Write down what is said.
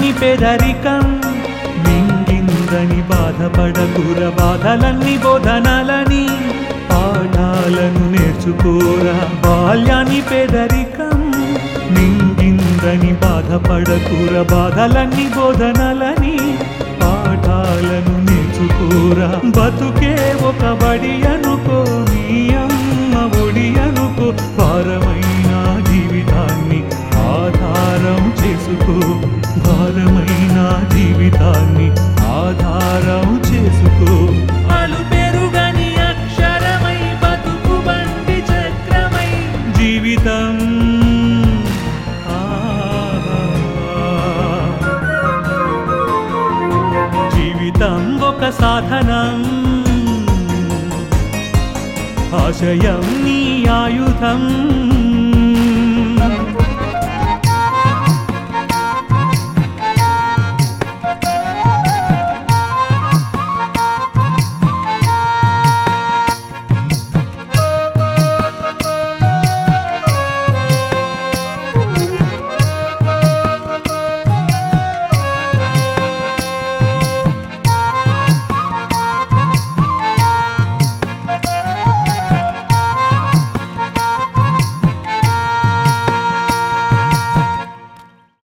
బాల్యాన్ని పేదరికం మింగిందని బాధపడకుర బాధలన్నీ బోధనలని పాఠాలను నేర్చుకోరా బాల్యాన్ని పేదరికం మింగిందని బాధపడకుర బాధలన్నీ బోధనలని పాఠాలను నేర్చుకోరా బతుకే ఒక బడి అనుకో నీ అమ్మ ఒడి అనుకో భారమైన జీవితాన్ని ఆధారం చేసుకో భారమైన జీవితాన్ని ఆధారం చేసుకో అలు పెరుగని అక్షరమై బతుకు బండి చక్రమై జీవితం ఆ జీవితం ఒక సాధనం ఆశయం నీ ఆయుధం